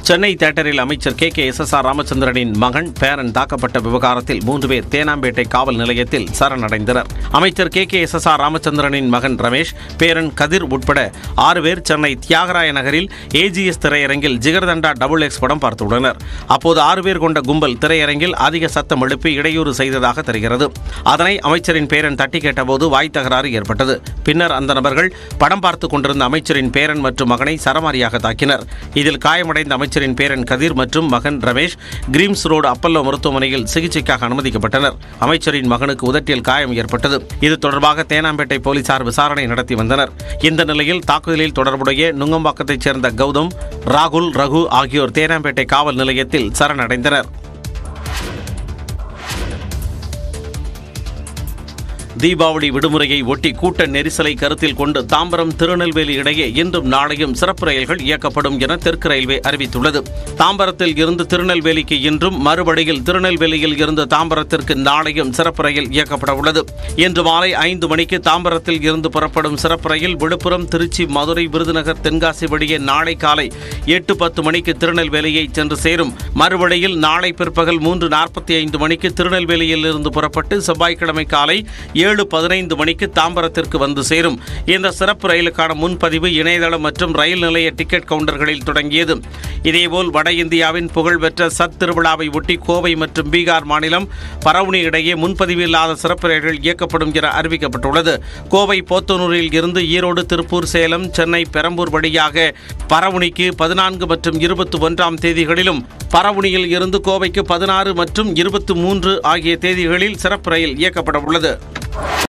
சென்னை தேட்டரில் அமைச்சர் K K S S R ராமச்சந்திரனின் மகன் பேரன் தாக்கப்பட்ட விவகாரத்தில் மூன்று பேர் தேனாம்பேட்டை காவல் நிலையத்தில் சரணடைந்தனர் அமைச்சர் K K S S R ராமச்சந்திரனின் மகன் ரமேஷ் பேரன் கதிர் உட்பட ஆறு பேர் சென்னை தியாகராய நகரில் ஏஜிஎஸ் திரையரங்கில் ஜிகர்தண்டா டபுள் எக்ஸ் படம் பார்த்துள்ளனர் அப்போது ஆறு பேர் கொண்ட கும்பல் திரையரங்கில் அதிக சத்தம் எழுப்பி இடையூறு செய்ததாக தெரிகிறது அதனை அமைச்சரின் பேரன் தட்டி கேட்டபோது வாய் தகராறு ஏற்பட்டது பின்னர் அந்த நபர்கள் படம் பார்த்துக் கொண்டிருந்த அமைச்சரின் பேரன் மற்றும் மகனை சரமாரியாக தாக்கினர் இதில் காயமடைந்த அமைச்சரின் பேரன் கதிர் மற்றும் மகன் ரமேஷ் கிரீம்ஸ் ரோடு அப்பல்லோ மருத்துவமனையில் சிகிச்சைக்காக அனுமதிக்கப்பட்டனர் அமைச்சரின் மகனுக்கு உதட்டில் காயம் ஏற்பட்டது இது தொடர்பாக தேனாம்பேட்டை போலீசார் விசாரணை நடத்தி வந்தனர் இந்த நிலையில் தாக்குதலில் தொடர்புடைய நுங்கம்பாக்கத்தைச் சேர்ந்த கௌதம் ராகுல் ரகு ஆகியோர் தேனாம்பேட்டை காவல் நிலையத்தில் சரணடைந்தனர் தீபாவளி விடுமுறையை ஒட்டி கூட்ட நெரிசலை கருத்தில் கொண்டு தாம்பரம் திருநெல்வேலி இடையே இன்றும் நாளையும் சிறப்பு ரயில்கள் இயக்கப்படும் என தெற்கு ரயில்வே அறிவித்துள்ளது தாம்பரத்தில் இருந்து திருநெல்வேலிக்கு இன்றும் மறுபடியில் திருநெல்வேலியில் இருந்து தாம்பரத்திற்கு நாளையும் சிறப்பு ரயில் இயக்கப்பட உள்ளது இன்று மாலை ஐந்து மணிக்கு தாம்பரத்தில் இருந்து புறப்படும் சிறப்பு ரயில் விழுப்புரம் திருச்சி மதுரை விருதுநகர் தென்காசி வழியே நாளை காலை எட்டு பத்து மணிக்கு திருநெல்வேலியை சென்று சேரும் மறுவழியில் நாளை பிற்பகல் மூன்று நாற்பத்தி ஐந்து மணிக்கு திருநெல்வேலியில் இருந்து புறப்பட்டு செவ்வாய்க்கிழமை காலை ஏழு பதினைந்து மணிக்கு தாம்பரத்திற்கு வந்து சேரும் இந்த சிறப்பு ரயிலுக்கான முன்பதிவு இணையதளம் மற்றும் ரயில் நிலைய டிக்கெட் கவுண்டர்களில் தொடங்கியது இதேபோல் வட இந்தியாவின் புகழ்பெற்ற சத் திருவிழாவை ஒட்டி கோவை மற்றும் பீகார் மாநிலம் பரவுனி இடையே முன்பதிவு இல்லாத சிறப்பு ரயில்கள் இயக்கப்படும் என அறிவிக்கப்பட்டுள்ளது கோவை போத்தனூரில் இருந்து ஈரோடு திருப்பூர் சேலம் சென்னை பெரம்பூர் வழியாக பரவுனிக்கு பதினான்கு மற்றும் இருபத்தி ஒன்றாம் தேதிகளிலும் பரவுனியில் இருந்து கோவைக்கு பதினாறு மற்றும் இருபத்தி மூன்று ஆகிய தேதிகளில் சிறப்பு ரயில் இயக்கப்பட உள்ளது